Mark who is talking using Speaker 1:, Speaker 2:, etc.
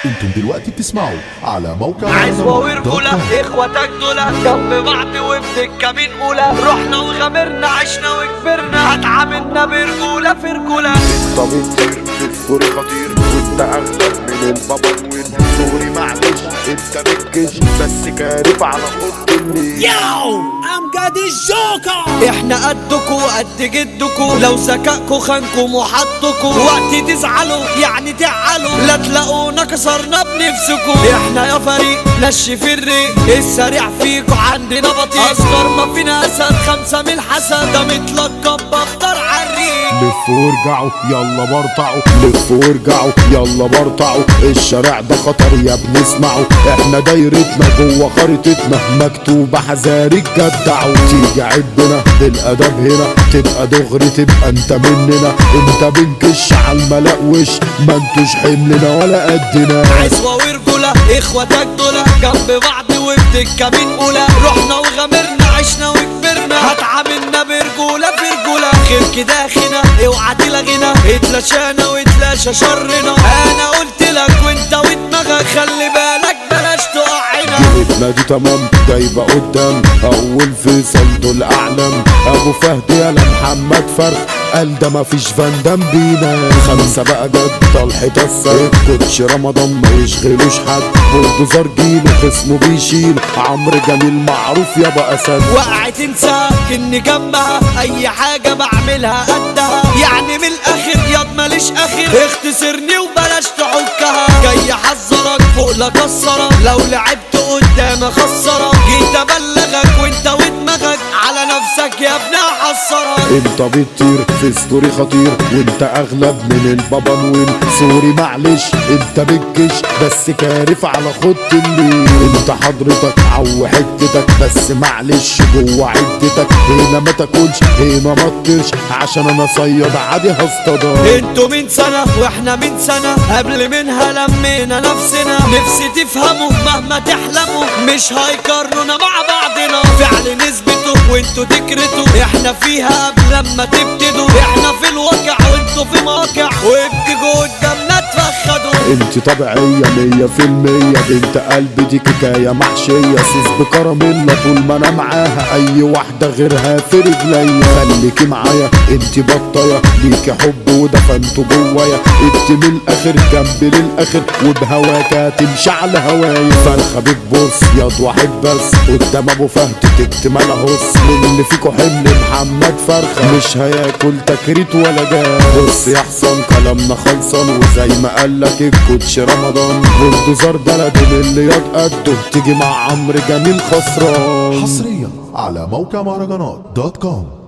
Speaker 1: انتم دلوقتي بتسمعوا على موقع
Speaker 2: عايز واوير
Speaker 1: دوت
Speaker 2: كولا
Speaker 1: كوم.
Speaker 2: اخواتك دول جنب بعض وبدكة من اولى رحنا وغامرنا عشنا وكبرنا هتعاملنا برجولة في رجولة
Speaker 3: طبيب في السوري خطير وانت اغلب من البابا وين سوري معلش انت بتجيش بس كارف على اوضه النيل
Speaker 4: ياو امجد الجوكر
Speaker 2: احنا قدكوا وقد جدكوا لو ذكائكوا خانكم وحطكوا وقت تزعلوا يعني تعالوا لا تلاقونا كسرنا بنفسكوا احنا يا فريق نشي في الريق السريع فيكوا عندنا بطيء اصغر ما فينا اسد خمسة من الحسد ده متلقب بختار عالريق
Speaker 3: لفوا وارجعوا يلا برطعوا لفوا وارجعوا يلا برطعوا الشارع ده خطر يا ابني اسمعوا احنا دايرتنا جوه خريطتنا مكتوبة حذاري جدعوا تيجي عدنا بالادب هنا تبقى دغري تبقى انت مننا انت بنكش على الملا وش ما انتوش حملنا ولا قدنا
Speaker 2: عايز ورجولة اخواتك دول جنب بعض وبدكة من اولى رحنا وغامرنا عشنا وكبرنا هتعاملنا برجولة في رجولة خير كده خنا اوعى تلغينا اتلاشانا واتلاشى شرنا انا قلت لك وانت ودماغك خلي بالك بلاش تقعنا
Speaker 3: جبنا دي تمام جايبة قدام أول فيصل دول أعلم أبو فهد يا محمد فرخ قال ده مفيش فاندام بينا خمسة بقى جد طلحة السر كوتش رمضان ما يشغلوش حد بولدوزر جيل خصمه بيشيل عمرو جميل معروف يابا أسد
Speaker 2: وقعت تنساك اني جنبها اي حاجة بعملها قدها يعني من الاخر ياض ماليش اخر اختصرني وبلاش تحكها جاي احذرك فوق لا كسرك لو لعبت قدام اخسرك جيت ابلغك وانت ودماغك على نفسك يا ابني احصرك
Speaker 3: انت بتطير في ستوري خطير وانت اغلب من البابا نويل سوري معلش انت بتجيش بس كارف على خط الليل انت حضرتك عو حتتك بس معلش جوه عدتك هنا ما تاكلش هنا ما تطيرش عشان انا صياد عادي هصطادك
Speaker 2: انتوا من سنة واحنا من سنة قبل منها لمينا نفسنا نفسي تفهموا مهما تحلموا مش هيقارنونا مع بعضنا فعل نسبته وانتوا تكرتوا احنا فيها قبل لما تبتدوا احنا في الواقع وانتوا في مواقع وبتيجوا قدامنا تفخدوا
Speaker 3: انت طبيعية مية في المية بنت قلبي دي كيكاية محشية سوس بكراميلا طول ما انا معاها اي واحدة غيرها في رجليا خليكي معايا انت بطاية ليكي حب ودفنته جوايا انت من الاخر جنبي للاخر وبهواك هتمشي على هوايا فرخة بتبص ياض واحد بس قدام ابو فهد تكتم هص من اللي فيكو حمل محمد فرخة مش هياكل تكريت ولا جاي بص يا حسن كلامنا خلصان وزي ما قالك الكوتش رمضان بولدوزر بلد من اللي ياض قده تيجي مع عمرو جميل خسران
Speaker 1: حصريا على موقع مهرجانات دوت كوم